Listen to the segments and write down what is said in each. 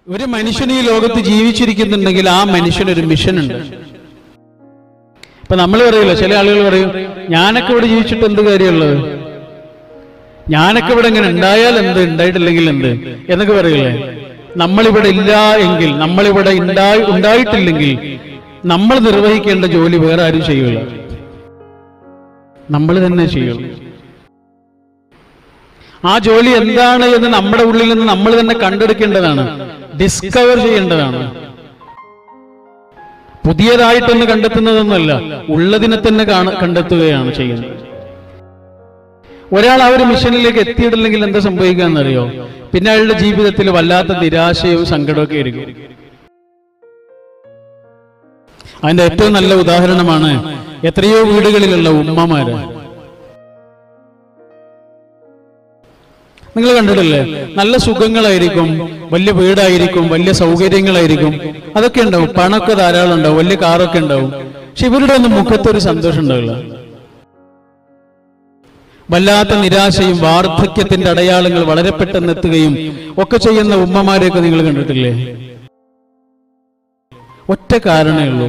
ഒരു മനുഷ്യൻ ഈ ലോകത്ത് ജീവിച്ചിരിക്കുന്നുണ്ടെങ്കിൽ ആ മനുഷ്യനൊരു മിഷൻ ഉണ്ട് ഇപ്പൊ നമ്മൾ പറയില്ല ചില ആളുകൾ പറയും ഞാനൊക്കെ ഇവിടെ ജീവിച്ചിട്ട് എന്ത് കാര്യമുള്ളത് ഞാനൊക്കെ ഇവിടെ ഇങ്ങനെ ഉണ്ടായാൽ എന്ത് ഉണ്ടായിട്ടില്ലെങ്കിൽ എന്ത് എന്നൊക്കെ പറയില്ലേ നമ്മളിവിടെ ഇല്ല എങ്കിൽ നമ്മളിവിടെ ഉണ്ടായി ഉണ്ടായിട്ടില്ലെങ്കിൽ നമ്മൾ നിർവഹിക്കേണ്ട ജോലി വേറെ ആരും ചെയ്യൂല നമ്മൾ തന്നെ ചെയ്യുള്ളൂ ആ ജോലി എന്താണ് എന്ന് നമ്മുടെ ഉള്ളിൽ നിന്ന് നമ്മൾ തന്നെ കണ്ടെടുക്കേണ്ടതാണ് ഡിസ്കവർ ചെയ്യേണ്ടതാണ് പുതിയതായിട്ടൊന്ന് കണ്ടെത്തുന്നതൊന്നുമല്ല ഉള്ളതിനെ തന്നെ കാണ- കണ്ടെത്തുകയാണ് ചെയ്യുന്നത് ഒരാൾ ആ ഒരു മിഷനിലേക്ക് എത്തിയിട്ടില്ലെങ്കിൽ എന്താ സംഭവിക്കാന്നറിയോ പിന്നെ അയാളുടെ ജീവിതത്തിൽ വല്ലാത്ത നിരാശയും സങ്കടമൊക്കെ ആയിരിക്കും അതിന്റെ ഏറ്റവും നല്ല ഉദാഹരണമാണ് എത്രയോ വീടുകളിലുള്ള ഉമ്മമാര് നിങ്ങൾ കണ്ടിട്ടില്ലേ നല്ല സുഖങ്ങളായിരിക്കും വലിയ വീടായിരിക്കും വലിയ സൗകര്യങ്ങളായിരിക്കും അതൊക്കെ ഉണ്ടാവും പണമൊക്കെ ധാരാളം ഉണ്ടാവും വലിയ കാറൊക്കെ ഉണ്ടാവും പക്ഷെ ഇവരുടെ ഒന്നും മുഖത്തൊരു സന്തോഷം ഉണ്ടാവില്ല വല്ലാത്ത നിരാശയും വാർദ്ധക്യത്തിന്റെ അടയാളങ്ങൾ വളരെ പെട്ടെന്ന് എത്തുകയും ഒക്കെ ചെയ്യുന്ന ഉമ്മമാരെയൊക്കെ നിങ്ങൾ കണ്ടിട്ടില്ലേ ഒറ്റ കാരണമേ ഉള്ളൂ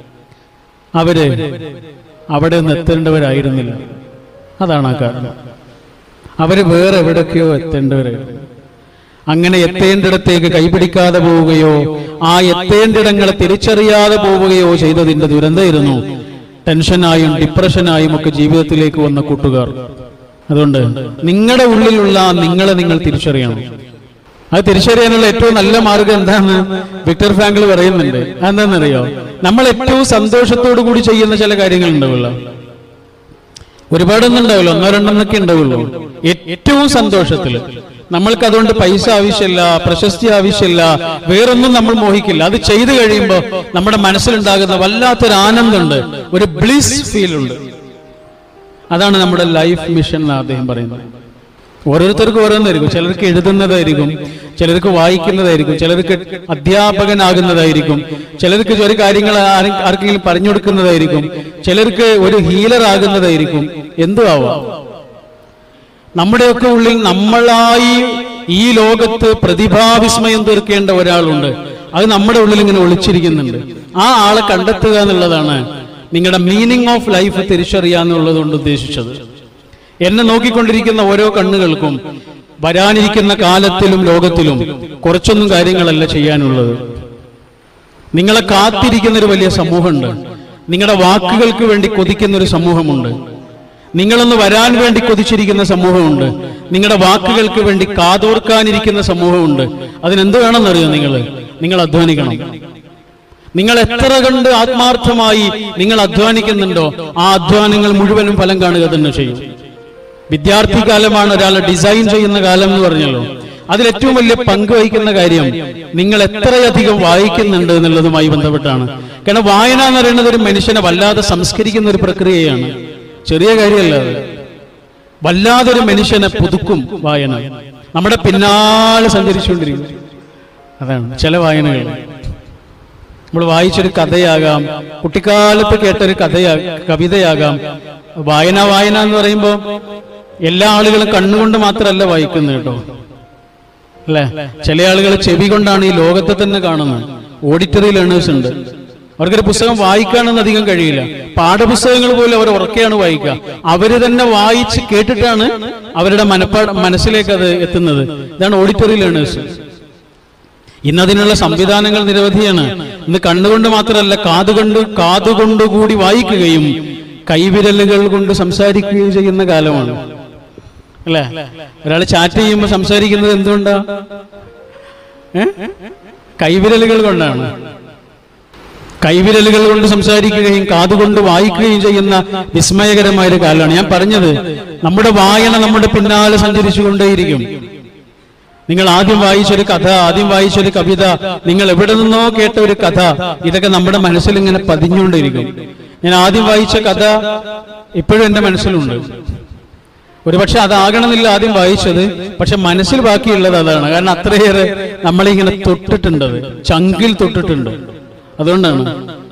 അവര് അവിടെ നിന്ന് എത്തേണ്ടവരായിരുന്നില്ല അതാണ് ആ കാരണം അവര് വേറെ എവിടൊക്കെയോ എത്തേണ്ടവരായിരുന്നു അങ്ങനെ എത്തേണ്ടിടത്തേക്ക് കൈപിടിക്കാതെ പോവുകയോ ആ എത്തേണ്ടിടങ്ങളെ തിരിച്ചറിയാതെ പോവുകയോ ചെയ്തതിന്റെ ദുരന്തമായിരുന്നു ടെൻഷനായും ഡിപ്രഷനായും ഒക്കെ ജീവിതത്തിലേക്ക് വന്ന കൂട്ടുകാർ അതുകൊണ്ട് നിങ്ങളുടെ ഉള്ളിലുള്ള ആ നിങ്ങളെ നിങ്ങൾ തിരിച്ചറിയണം അത് തിരിച്ചറിയാനുള്ള ഏറ്റവും നല്ല മാർഗം എന്താണ് വിക്ടർ ഫ്രാങ്കിൾ പറയുന്നുണ്ട് അതെന്താണെന്നറിയോ നമ്മൾ ഏറ്റവും സന്തോഷത്തോടു കൂടി ചെയ്യുന്ന ചില കാര്യങ്ങൾ ഉണ്ടാവുമല്ലോ ഒരുപാടൊന്നും ഉണ്ടാവില്ല ഒന്നോ രണ്ടെണ്ണൊക്കെ ഉണ്ടാവുള്ളൂ ഏറ്റവും സന്തോഷത്തിൽ നമ്മൾക്ക് അതുകൊണ്ട് പൈസ ആവശ്യമില്ല പ്രശസ്തി ആവശ്യമില്ല വേറൊന്നും നമ്മൾ മോഹിക്കില്ല അത് ചെയ്തു കഴിയുമ്പോൾ നമ്മുടെ മനസ്സിലുണ്ടാകുന്ന വല്ലാത്തൊരു ആനന്ദമുണ്ട് ഒരു ബ്ലിസ് ഫീൽ ഉണ്ട് അതാണ് നമ്മുടെ ലൈഫ് മിഷൻ എന്ന് അദ്ദേഹം പറയുന്നത് ഓരോരുത്തർക്കും ഓരോന്നായിരിക്കും ചിലർക്ക് എഴുതുന്നതായിരിക്കും ചിലർക്ക് വായിക്കുന്നതായിരിക്കും ചിലർക്ക് അധ്യാപകനാകുന്നതായിരിക്കും ചിലർക്ക് ഒരു കാര്യങ്ങൾ ആരെ- ആർക്കെങ്കിലും പറഞ്ഞു കൊടുക്കുന്നതായിരിക്കും ചിലർക്ക് ഒരു ഹീലർ ആകുന്നതായിരിക്കും എന്തും ആവാം നമ്മുടെയൊക്കെ ഉള്ളിൽ നമ്മളായി ഈ ലോകത്ത് പ്രതിഭാവിസ്മയം തീർക്കേണ്ട ഒരാളുണ്ട് അത് നമ്മുടെ ഉള്ളിൽ ഇങ്ങനെ ഒളിച്ചിരിക്കുന്നുണ്ട് ആ ആളെ കണ്ടെത്തുക എന്നുള്ളതാണ് നിങ്ങളുടെ മീനിങ് ഓഫ് ലൈഫ് തിരിച്ചറിയുക എന്നുള്ളത് കൊണ്ട് ഉദ്ദേശിച്ചത് എന്നെ നോക്കിക്കൊണ്ടിരിക്കുന്ന ഓരോ കണ്ണുകൾക്കും വരാനിരിക്കുന്ന കാലത്തിലും ലോകത്തിലും കുറച്ചൊന്നും കാര്യങ്ങളല്ല ചെയ്യാനുള്ളത് നിങ്ങളെ കാത്തിരിക്കുന്ന ഒരു വലിയ സമൂഹമുണ്ട് നിങ്ങളുടെ വാക്കുകൾക്ക് വേണ്ടി കൊതിക്കുന്ന ഒരു സമൂഹമുണ്ട് നിങ്ങളൊന്ന് വരാൻ വേണ്ടി കൊതിച്ചിരിക്കുന്ന സമൂഹമുണ്ട് നിങ്ങളുടെ വാക്കുകൾക്ക് വേണ്ടി കാതോർക്കാനിരിക്കുന്ന സമൂഹമുണ്ട് അതിനെന്ത് വേണമെന്നറിയോ നിങ്ങൾ നിങ്ങൾ അധ്വാനിക്കണം നിങ്ങൾ എത്ര കണ്ട് ആത്മാർത്ഥമായി നിങ്ങൾ അധ്വാനിക്കുന്നുണ്ടോ ആ അധ്വാനങ്ങൾ മുഴുവനും ഫലം കാണുക തന്നെ ചെയ്യും വിദ്യാർത്ഥി കാലമാണ് ഒരാളെ ഡിസൈൻ ചെയ്യുന്ന കാലം എന്ന് പറഞ്ഞല്ലോ അതിൽ ഏറ്റവും വലിയ പങ്ക് വഹിക്കുന്ന കാര്യം നിങ്ങൾ എത്രയധികം വായിക്കുന്നുണ്ട് എന്നുള്ളതുമായി ബന്ധപ്പെട്ടാണ് കാരണം വായന എന്ന് പറയുന്നത് ഒരു മനുഷ്യനെ വല്ലാതെ സംസ്കരിക്കുന്ന ഒരു പ്രക്രിയയാണ് ചെറിയ കാര്യമല്ല അത് വല്ലാതെ ഒരു മനുഷ്യനെ പുതുക്കും വായന നമ്മുടെ പിന്നാലെ സഞ്ചരിച്ചുകൊണ്ടിരിക്കും അതാണ് ചില വായനകൾ നമ്മൾ വായിച്ചൊരു കഥയാകാം കുട്ടിക്കാലത്ത് കേട്ടൊരു കഥയാ കവിതയാകാം വായന വായന എന്ന് പറയുമ്പോൾ എല്ലാ ആളുകളും കണ്ണുകൊണ്ട് മാത്രമല്ല വായിക്കുന്നത് കേട്ടോ അല്ലെ ചില ആളുകൾ ചെവി കൊണ്ടാണ് ഈ ലോകത്തെ തന്നെ കാണുന്നത് ഓഡിറ്ററി ലേണേഴ്സ് ഉണ്ട് അവർക്കൊരു പുസ്തകം വായിക്കാനൊന്നും അധികം കഴിയില്ല പാഠപുസ്തകങ്ങൾ പോലും അവർ ഉറക്കെയാണ് വായിക്കുക അവര് തന്നെ വായിച്ച് കേട്ടിട്ടാണ് അവരുടെ മനപ്പാട് മനസ്സിലേക്ക് അത് എത്തുന്നത് ഇതാണ് ഓഡിറ്ററി ലേണേഴ്സ് ഇന്നതിനുള്ള സംവിധാനങ്ങൾ നിരവധിയാണ് ഇന്ന് കണ്ണുകൊണ്ട് മാത്രമല്ല കാതുകൊണ്ട് കാതുകൊണ്ടുകൂടി വായിക്കുകയും കൈവിരലുകൾ കൊണ്ട് സംസാരിക്കുകയും ചെയ്യുന്ന കാലമാണ് അല്ലേ ഒരാൾ ചാറ്റ് ചെയ്യുമ്പോൾ സംസാരിക്കുന്നത് എന്തുകൊണ്ടാ ഏ? കൈവിരലുകൾ കൊണ്ടാണ് കൈവിരലുകൾ കൊണ്ട് സംസാരിക്കുകയും കാതുകൊണ്ട് വായിക്കുകയും ചെയ്യുന്ന വിസ്മയകരമായ ഒരു കാലമാണ് ഞാൻ പറഞ്ഞത് നമ്മുടെ വായന നമ്മുടെ പിന്നാലെ സഞ്ചരിച്ചുകൊണ്ടേയിരിക്കും നിങ്ങൾ ആദ്യം വായിച്ചൊരു കഥ ആദ്യം വായിച്ചൊരു കവിത നിങ്ങൾ എവിടെ നിന്നോ കേട്ട ഒരു കഥ ഇതൊക്കെ നമ്മുടെ മനസ്സിൽ ഇങ്ങനെ പതിഞ്ഞുകൊണ്ടിരിക്കും ഞാൻ ആദ്യം വായിച്ച കഥ ഇപ്പോഴും എന്റെ മനസ്സിലുണ്ട് ഒരുപക്ഷെ അതാകണമെന്നില്ല ആദ്യം വായിച്ചത് പക്ഷെ മനസ്സിൽ ബാക്കിയുള്ളത് അതാണ് കാരണം അത്രയേറെ നമ്മളിങ്ങനെ തൊട്ടിട്ടുണ്ടത് ചങ്കിൽ തൊട്ടിട്ടുണ്ട് അതുകൊണ്ടാണ്